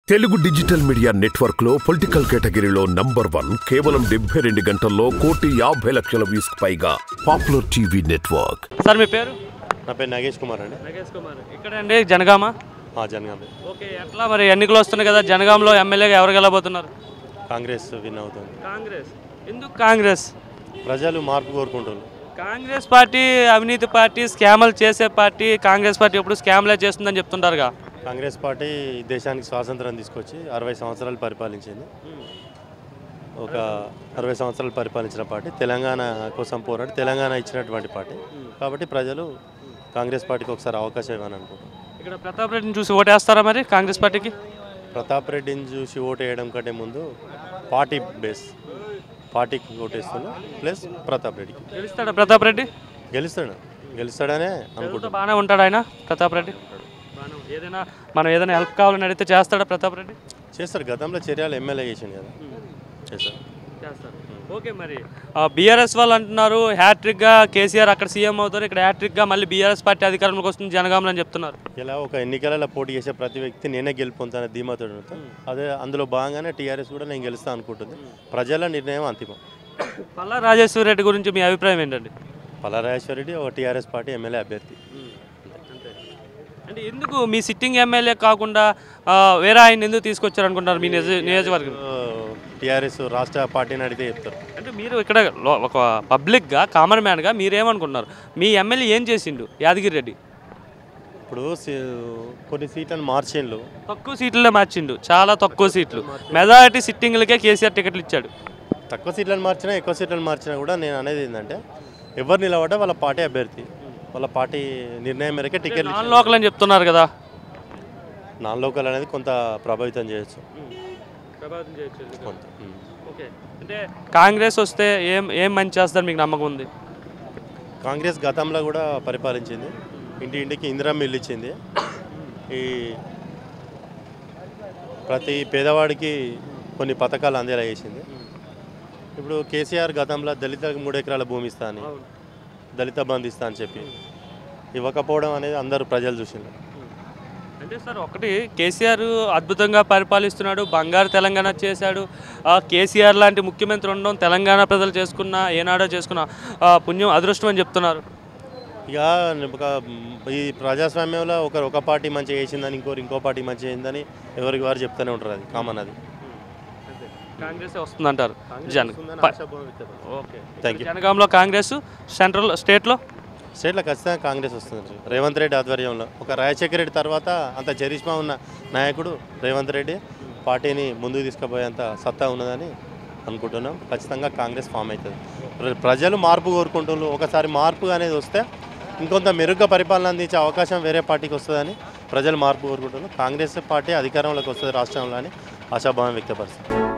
Telugu digital media network లో political కేటగిరీలో number one కేవలం డెబ్బై రెండు గంటల్లో కోటి యాభై లక్షల వ్యూస్ పైగా పాపులర్ టీవీ నెట్వర్క్ సార్ మీ పేరు నా పేరు నాగేష్ కుమార్ అండి నగేష్ కుమార్ ఇక్కడ అండి జనగామ ఆ జనగామ ఓకే ఎట్లా మరి ఎన్నికలు వస్తున్నాయి కదా జనగాంలో ఎమ్మెల్యేగా ఎవరు గెలబోతున్నారు కాంగ్రెస్ విన్ అవుతుంది కాంగ్రెస్ ఎందుకు కాంగ్రెస్ ప్రజలు మార్పు కోరుకుంటున్నారు కాంగ్రెస్ పార్టీ అవినీతి పార్టీ స్కామ్లు చేసే పార్టీ కాంగ్రెస్ పార్టీ ఎప్పుడు స్కామ్లే చేస్తుందని చెప్తుంటారుగా కాంగ్రెస్ పార్టీ ఈ దేశానికి స్వాతంత్రం తీసుకొచ్చి అరవై సంవత్సరాలు పరిపాలించింది ఒక అరవై సంవత్సరాలు పరిపాలించిన పార్టీ తెలంగాణ కోసం పోరాడి తెలంగాణ ఇచ్చినటువంటి పార్టీ కాబట్టి ప్రజలు కాంగ్రెస్ పార్టీకి ఒకసారి అవకాశం ఇవ్వని అనుకుంటున్నారు ఇక్కడ ప్రతాప్ రెడ్డిని చూసి ఓటేస్తారా మరి కాంగ్రెస్ పార్టీకి ప్రతాప్ రెడ్డిని చూసి ఓటు వేయడం కంటే ముందు పార్టీ బేస్ పార్టీకి ఓటేస్తున్నాం ప్లస్ ప్రతాప్ రెడ్డికి గెలుస్తాడా ప్రతాప్ రెడ్డి గెలుస్తాడు గెలుస్తాడనే ప్రజలతో అనుకుంటున్నాను బాగానే ఉంటాడు ఆయన ప్రతాప్ రెడ్డి బాగానే ఉంటాడు. ఏదైనా మనం ఏదైనా హెల్ప్ కావాలని అడిగితే చేస్తాడా ప్రతాప్ రెడ్డి చేస్తారు గతంలో చర్యలు ఎమ్మెల్యే చేసింది కదా చేస్తారు చేస్తారు ఓకే మరి బీఆర్ఎస్ వాళ్ళు అంటున్నారు హ్యాట్రిక్గా కేసీఆర్ అక్కడ సీఎం అవుతారు ఇక్కడ హ్యాట్రిక్గా మళ్ళీ బీఆర్ఎస్ పార్టీ అధికారంలోకి వస్తుంది జనగామని అని చెప్తున్నారు ఇలా ఒక ఎన్నికలలో పోటీ చేసే ప్రతి వ్యక్తి నేనే గెలుపొందుతానే ధీమాతో ఉంటాను. అదే అందులో భాగంగానే టీఆర్ఎస్ కూడా నేను గెలుస్తా అనుకుంటుంది ప్రజల నిర్ణయం అంతిమం పల్లా రాజేశ్వర రెడ్డి గురించి మీ అభిప్రాయం ఏంటండి పల్లారాజేశ్వర రెడ్డి ఒక టీఆర్ఎస్ పార్టీ ఎమ్మెల్యే అభ్యర్థి అంటే ఎందుకు మీ సిట్టింగ్ ఎమ్మెల్యే కాకుండా ఆ, వేరే ఆయన ఎందుకు తీసుకొచ్చారు అనుకుంటున్నారు మీ నియోజ నియోజకవర్గం టీఆర్ఎస్ రాష్ట్ర పార్టీని అడిగితే చెప్తారు అంటే మీరు ఇక్కడ లో- ఒక పబ్లిక్గా కామన్ మ్యాన్గా మీరేమనుకుంటున్నారు మీ ఎమ్మెల్యే ఏం చేసిండు యాదగిరి రెడ్డి ఇప్పుడు సి- కొన్ని సీట్లను మార్చిండ్లు తక్కువ సీట్లే మార్చిండు చాలా తక్కువ సీట్లు మెజారిటీ సిట్టింగ్లకే కేసీఆర్ టికెట్లు ఇచ్చాడు తక్కువ సీట్లను మార్చినా ఎక్కువ సీట్లను మార్చినా కూడా నేను అనేది ఏంటంటే ఎవరు నిలబడ్డా వాళ్ళ పార్టీ అభ్యర్థి వాళ్ళ పార్టీ నిర్ణయం మేరకే టికెట్లు నాన్ లోకల్ అని చెప్తున్నారు కదా నాన్ లోకల్ అనేది కొంత ప్రభావితం చేయొచ్చు కొంత ఉమ్. ఓకే అంటే కాంగ్రెస్ వస్తే ఏం ఏం మంచి చేస్తారు మీకు నమ్మకం ఉంది కాంగ్రెస్ గతంలో కూడా పరిపాలించింది ఇంటి ఇంటికి ఇందిరమ్మ ఇల్లు ఇచ్చింది ఈ ప్రతి పేదవాడికి కొన్ని పథకాలు అందేలా చేసింది ఇప్పుడు కేసీఆర్ గతంలో దళితులకు మూడు ఎకరాల భూమి ఇస్తా అని దళిత బంధు ఇస్తా అని చెప్పి ఇవ్వకపోవడం అనేది అందరూ ప్రజలు చూసిండ్రు అంటే సార్ ఒకటి కేసీఆర్ అద్భుతంగా పరిపాలిస్తున్నాడు బంగారు తెలంగాణ చేశాడు ఆ, కేసీఆర్ లాంటి ముఖ్యమంత్రి ఉండడం తెలంగాణ ప్రజలు చేసుకున్న ఏనాడో చేసుకున్న ఆ, పుణ్యం అదృష్టం అని చెప్తున్నారు ఇక ఒక ఈ ప్రజాస్వామ్యంలో ఒకరు ఒక పార్టీ మంచిగా చేసిందని ఇంకోరు ఇంకో పార్టీ మంచిగా చేసిందని ఎవరికి వారు చెప్తూనే ఉంటారు అది కామన్ అది కాంగ్రెస్ వస్తుందంటారు జన ప- ఓకే థ్యాంక్ యూ జనగాంలో కాంగ్రెస్ సెంట్రల్ స్టేట్లో స్టేట్లో ఖచ్చితంగా కాంగ్రెస్ వస్తుంది రేవంత్ రెడ్డి ఆధ్వర్యంలో ఒక రాజశేఖర రెడ్డి తర్వాత అంత చరిష్మా ఉన్న నాయకుడు రేవంత్ రెడ్డి పార్టీని ముందుకు తీసుకుపోయేంత సత్తా ఉన్నదని అనుకుంటున్నాం ఖచ్చితంగా కాంగ్రెస్ ఫామ్ అవుతుంది ప్ర- ప్రజలు మార్పు కోరుకుంటున్నారు ఒకసారి మార్పు అనేది వస్తే ఇంకొంత మెరుగ్గా పరిపాలన అందించే అవకాశం వేరే పార్టీకి వస్తుందని ప్రజలు మార్పు కోరుకుంటున్నారు కాంగ్రెస్ పార్టీ అధికారంలోకి వస్తుంది రాష్ట్రంలో అని ఆశాభావం వ్యక్తపరుస్తారు